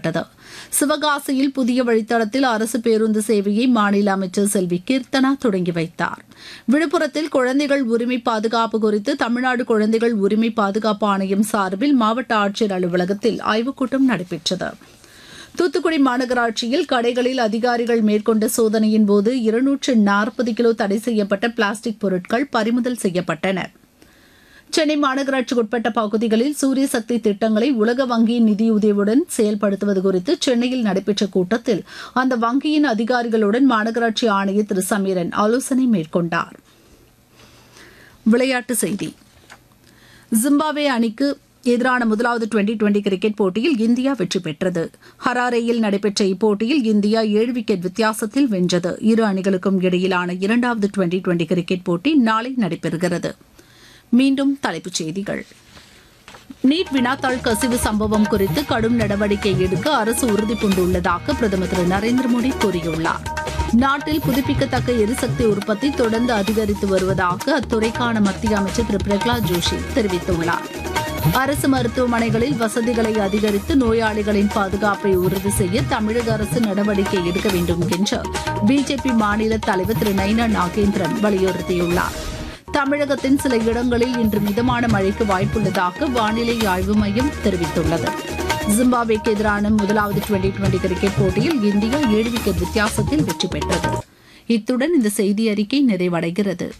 செய்யப்பட்டது சிவகாசியில் புதிய வழித்தடத்தில் அரசு பேருந்து சேவையை மாநில அமைச்சர் செல்வி கீர்த்தனா தொடங்கி வைத்தார் விழுப்புரத்தில் குழந்தைகள் உரிமை பாதுகாப்பு குறித்து தமிழ்நாடு குழந்தைகள் உரிமை பாதுகாப்பு ஆணையம் சார்பில் மாவட்ட ஆட்சியர் அலுவலகத்தில் ஆய்வுக் கூட்டம் நடைபெற்றது தூத்துக்குடி மாநகராட்சியில் கடைகளில் அதிகாரிகள் மேற்கொண்ட சோதனையின் போது இருநூற்று நாற்பது கிலோ தடை செய்யப்பட்ட பிளாஸ்டிக் பொருட்கள் பறிமுதல் செய்யப்பட்டன சென்னை மாநகராட்சிக்குட்பட்ட பகுதிகளில் சூரிய சக்தி திட்டங்களை உலக வங்கியின் நிதியுதவியுடன் செயல்படுத்துவது குறித்து சென்னையில் நடைபெற்ற கூட்டத்தில் அந்த வங்கியின் அதிகாரிகளுடன் மாநகராட்சி ஆணையர் திரு சமீரன் ஆலோசனை மேற்கொண்டார் விளையாட்டுச் செய்தி ஜிம்பாப்வே அணிக்கு எதிரான முதலாவது டுவெண்டி டுவெண்டி கிரிக்கெட் போட்டியில் இந்தியா வெற்றி பெற்றது ஹராரேயில் நடைபெற்ற இப்போட்டியில் இந்தியா ஏழு விக்கெட் வித்தியாசத்தில் வென்றது இரு அணிகளுக்கும் இடையிலான இரண்டாவது டுவெண்டி டுவெண்டி கிரிக்கெட் போட்டி நாளை நடைபெறுகிறது மீண்டும் தலைப்புச் செய்திகள் நீட் வினாத்தாள் கசிவு சம்பவம் குறித்து கடும் நடவடிக்கை எடுக்க அரசு உறுதிபூண்டுள்ளதாக பிரதமர் திரு நரேந்திர மோடி கூறியுள்ளார் நாட்டில் புதுப்பிக்கத்தக்க எரிசக்தி உற்பத்தி தொடர்ந்து அதிகரித்து வருவதாக அத்துறைக்கான மத்திய அமைச்சர் திரு பிரகலாத் ஜோஷி தெரிவித்துள்ளார் அரசு மருத்துவமனைகளில் வசதிகளை அதிகரித்து நோயாளிகளின் பாதுகாப்பை உறுதி செய்ய தமிழக அரசு நடவடிக்கை எடுக்க வேண்டும் என்று பிஜேபி மாநில தலைவர் திரு நைனா நாகேந்திரன் வலியுறுத்தியுள்ளார் தமிழகத்தின் சில இடங்களில் இன்று மிதமான மழைக்கு வாய்ப்புள்ளதாக வானிலை ஆய்வு மையம் தெரிவித்துள்ளது ஜிம்பாப்வேக்கு எதிரான முதலாவது டுவெண்டி டுவெண்டி கிரிக்கெட் போட்டியில் இந்தியா ஏழு விக்கெட் வித்தியாசத்தில் வெற்றி பெற்றது இத்துடன் இந்த செய்தி அறிக்கை நிறைவடைகிறது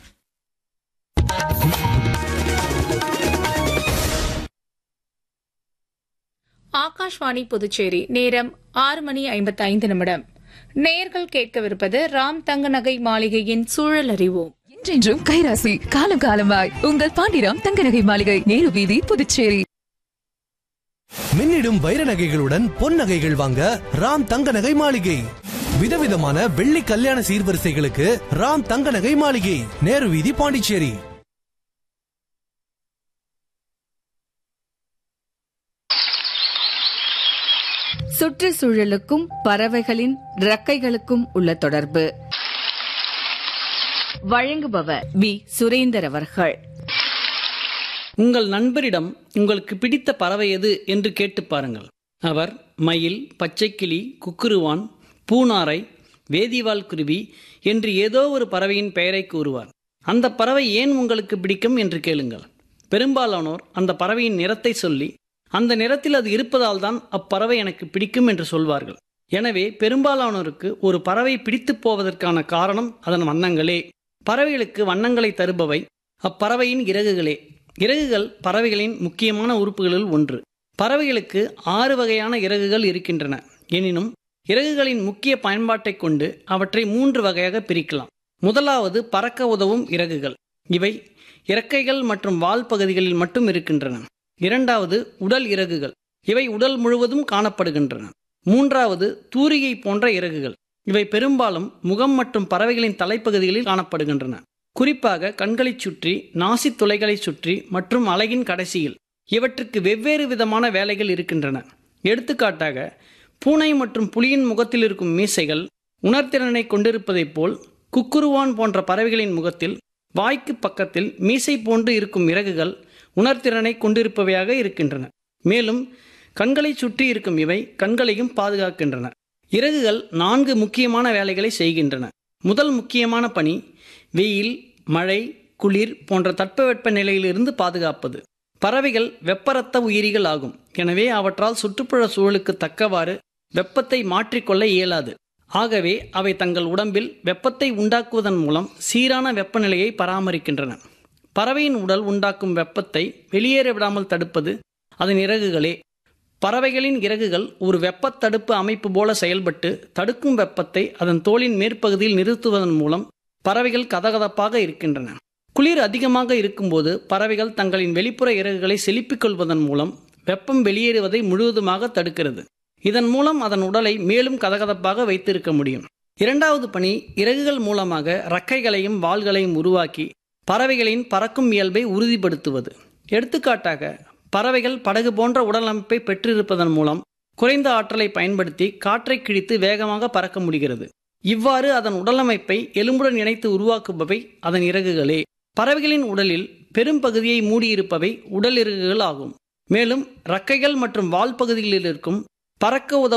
ஆகாஷ்வாணி புதுச்சேரி நேரம் ஆறு மணி ஐம்பத்தி ஐந்து நிமிடம் நேயர்கள் கேட்கவிருப்பது ராம் தங்க நகை மாளிகையின் சூழல் அறிவோம் என்றென்றும் கைராசி காலம் காலமாய் உங்கள் பாண்டிராம் தங்க நகை மாளிகை நேரு வீதி புதுச்சேரி மின்னிடும் வைர நகைகளுடன் பொன் நகைகள் வாங்க ராம் தங்க நகை மாளிகை விதவிதமான வெள்ளி கல்யாண சீர்வரிசைகளுக்கு ராம் தங்க நகை மாளிகை நேரு வீதி பாண்டிச்சேரி சுற்றுச்சூழலுக்கும் பறவைகளின் இறக்கைகளுக்கும் உள்ள தொடர்பு வழங்குபவர் வி சுரேந்தர் அவர்கள் உங்கள் நண்பரிடம் உங்களுக்கு பிடித்த பறவை எது என்று கேட்டு பாருங்கள் அவர் மயில் பச்சைக்கிளி குக்குருவான் பூனாரை வேதிவால் குருவி என்று ஏதோ ஒரு பறவையின் பெயரை கூறுவார் அந்த பறவை ஏன் உங்களுக்கு பிடிக்கும் என்று கேளுங்கள் பெரும்பாலானோர் அந்த பறவையின் நிறத்தை சொல்லி அந்த நிறத்தில் அது இருப்பதால் தான் அப்பறவை எனக்கு பிடிக்கும் என்று சொல்வார்கள் எனவே பெரும்பாலானோருக்கு ஒரு பறவை பிடித்து போவதற்கான காரணம் அதன் வண்ணங்களே பறவைகளுக்கு வண்ணங்களை தருபவை அப்பறவையின் இறகுகளே இறகுகள் பறவைகளின் முக்கியமான உறுப்புகளில் ஒன்று பறவைகளுக்கு ஆறு வகையான இறகுகள் இருக்கின்றன எனினும் இறகுகளின் முக்கிய பயன்பாட்டை கொண்டு அவற்றை மூன்று வகையாக பிரிக்கலாம் முதலாவது பறக்க உதவும் இறகுகள் இவை இறக்கைகள் மற்றும் வால் பகுதிகளில் மட்டும் இருக்கின்றன இரண்டாவது உடல் இறகுகள் இவை உடல் முழுவதும் காணப்படுகின்றன மூன்றாவது தூரிகை போன்ற இறகுகள் இவை பெரும்பாலும் முகம் மற்றும் பறவைகளின் தலைப்பகுதிகளில் காணப்படுகின்றன குறிப்பாக கண்களைச் சுற்றி நாசி துளைகளைச் சுற்றி மற்றும் அலகின் கடைசியில் இவற்றுக்கு வெவ்வேறு விதமான வேலைகள் இருக்கின்றன எடுத்துக்காட்டாக பூனை மற்றும் புலியின் முகத்தில் இருக்கும் மீசைகள் உணர்திறனை கொண்டிருப்பதைப் போல் குக்குருவான் போன்ற பறவைகளின் முகத்தில் வாய்க்கு பக்கத்தில் மீசை போன்று இருக்கும் இறகுகள் உணர்திறனை கொண்டிருப்பவையாக இருக்கின்றன மேலும் கண்களை சுற்றி இருக்கும் இவை கண்களையும் பாதுகாக்கின்றன இறகுகள் நான்கு முக்கியமான வேலைகளை செய்கின்றன முதல் முக்கியமான பணி வெயில் மழை குளிர் போன்ற தட்பவெப்ப நிலையிலிருந்து பாதுகாப்பது பறவைகள் வெப்பரத்த உயிரிகள் ஆகும் எனவே அவற்றால் சுற்றுப்புற சூழலுக்கு தக்கவாறு வெப்பத்தை மாற்றிக்கொள்ள இயலாது ஆகவே அவை தங்கள் உடம்பில் வெப்பத்தை உண்டாக்குவதன் மூலம் சீரான வெப்பநிலையை பராமரிக்கின்றன பறவையின் உடல் உண்டாக்கும் வெப்பத்தை வெளியேற விடாமல் தடுப்பது அதன் இறகுகளே பறவைகளின் இறகுகள் ஒரு வெப்பத் தடுப்பு அமைப்பு போல செயல்பட்டு தடுக்கும் வெப்பத்தை அதன் தோலின் மேற்பகுதியில் நிறுத்துவதன் மூலம் பறவைகள் கதகதப்பாக இருக்கின்றன குளிர் அதிகமாக இருக்கும்போது பறவைகள் தங்களின் வெளிப்புற இறகுகளை செலுப்பிக் கொள்வதன் மூலம் வெப்பம் வெளியேறுவதை முழுவதுமாக தடுக்கிறது இதன் மூலம் அதன் உடலை மேலும் கதகதப்பாக வைத்திருக்க முடியும் இரண்டாவது பணி இறகுகள் மூலமாக ரக்கைகளையும் வாள்களையும் உருவாக்கி பறவைகளின் பறக்கும் இயல்பை உறுதிப்படுத்துவது எடுத்துக்காட்டாக பறவைகள் படகு போன்ற உடலமைப்பை பெற்றிருப்பதன் மூலம் குறைந்த ஆற்றலை பயன்படுத்தி காற்றை கிழித்து வேகமாக பறக்க முடிகிறது இவ்வாறு அதன் உடலமைப்பை எலும்புடன் இணைத்து உருவாக்குபவை அதன் இறகுகளே பறவைகளின் உடலில் பெரும் பகுதியை மூடியிருப்பவை உடல் இறகுகள் ஆகும் மேலும் ரக்கைகள் மற்றும் வால் பகுதிகளில் இருக்கும் பறக்க உதவும்